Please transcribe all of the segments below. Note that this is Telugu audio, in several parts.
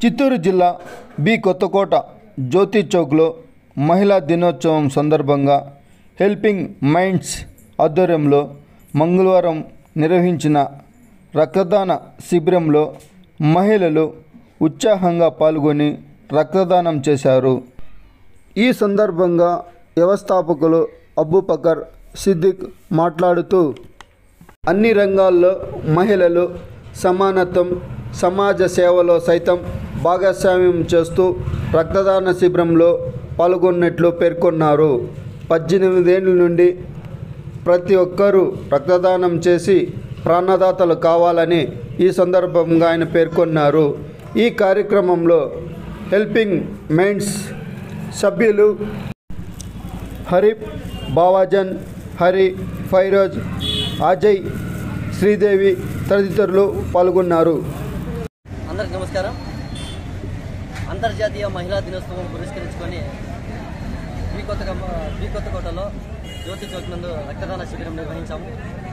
చిత్తూరు జిల్లా బి కొత్తకోట జ్యోతి చౌక్లో మహిళా దినోత్సవం సందర్భంగా హెల్పింగ్ మైండ్స్ ఆధ్వర్యంలో మంగళవారం నిర్వహించిన రక్తదాన శిబిరంలో మహిళలు ఉత్సాహంగా పాల్గొని రక్తదానం చేశారు ఈ సందర్భంగా వ్యవస్థాపకులు అబూబకర్ సిద్దిక్ మాట్లాడుతూ అన్ని రంగాల్లో మహిళలు సమానత్వం సమాజ సేవలో సైతం భాగస్వామ్యం చేస్తూ రక్తదాన శిబిరంలో పాల్గొన్నట్లు పేర్కొన్నారు పద్దెనిమిదేళ్ళ నుండి ప్రతి ఒక్కరూ రక్తదానం చేసి ప్రాణదాతలు కావాలని ఈ సందర్భంగా ఆయన పేర్కొన్నారు ఈ కార్యక్రమంలో హెల్పింగ్ మైండ్స్ సభ్యులు హరీఫ్ బావాజన్ హరి ఫైరోజ్ అజయ్ శ్రీదేవి తదితరులు పాల్గొన్నారు అందరికి నమస్కారం అంతర్జాతీయ మహిళా దినోత్సవం పురస్కరించుకొని బీ కొత్త బీ కొత్తకోటలో జ్యోతి చౌక్ నందు రక్తదాన శిబిరం నిర్వహించాము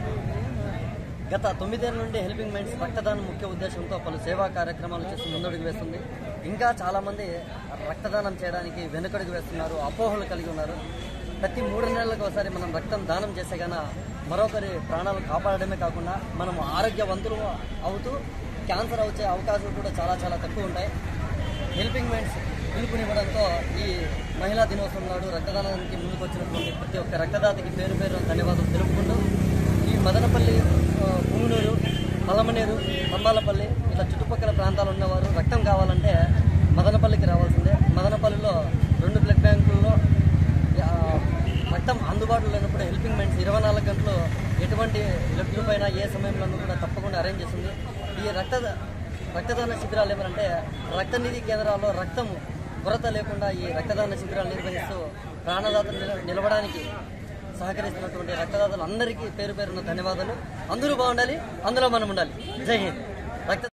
గత తొమ్మిదేళ్ల నుండి హెల్పింగ్ మైండ్స్ రక్తదానం ముఖ్య ఉద్దేశంతో పలు సేవా కార్యక్రమాలు చేస్తూ ముందడుగు వేస్తుంది ఇంకా చాలామంది రక్తదానం చేయడానికి వెనుకడుగు వేస్తున్నారు అపోహలు కలిగి ఉన్నారు ప్రతి మూడు నెలలకు ఒకసారి మనం రక్తం దానం చేసే గాన మరొకరి ప్రాణాలు కాపాడడమే కాకుండా మనం ఆరోగ్యవంతులు అవుతూ క్యాన్సర్ వచ్చే అవకాశాలు కూడా చాలా చాలా తక్కువ ఉంటాయి హెల్పింగ్ మైండ్స్ పిలుపునివ్వడంతో ఈ మహిళా దినోత్సవం నాడు రక్తదానానికి ముందుకు వచ్చినటువంటి ప్రతి ఒక్క రక్తదాతకి పేరు పేరు ధన్యవాదాలు తెలుపుకుంటూ ఈ మదనపల్లి ఆ, పుంగనూరు పలమనేరు పంబాలపల్లి ఇట్లా చుట్టుపక్కల ప్రాంతాలు ఉన్నవారు రక్తం కావాలంటే మదనపల్లికి రావాల్సిందే మదనపల్లిలో రెండు బ్లడ్ బ్యాంకుల్లో ఆ, రక్తం అందుబాటులో లేనప్పుడు హెల్పింగ్ మైండ్స్ ఇరవై నాలుగు గంటలు ఎటువంటి బ్లడ్ గ్రూప్ అయినా ఏ సమయంలోనూ కూడా తప్పకుండా అరేంజ్ చేస్తుంది ఈ రక్త రక్తదాన శిబిరాలు ఏమంటే రక్తనిధి కేంద్రాల్లో రక్తం కొరత లేకుండా ఈ రక్తదాన శిబిరాలు నిర్వహిస్తూ ప్రాణదాతలు నిల- నిలవడానికి సహకరిస్తున్నటువంటి రక్తదాతలు అందరికీ పేరు పేరున్న ధన్యవాదాలు అందరూ బాగుండాలి అందులో మనం ఉండాలి జై హింద్ రక్త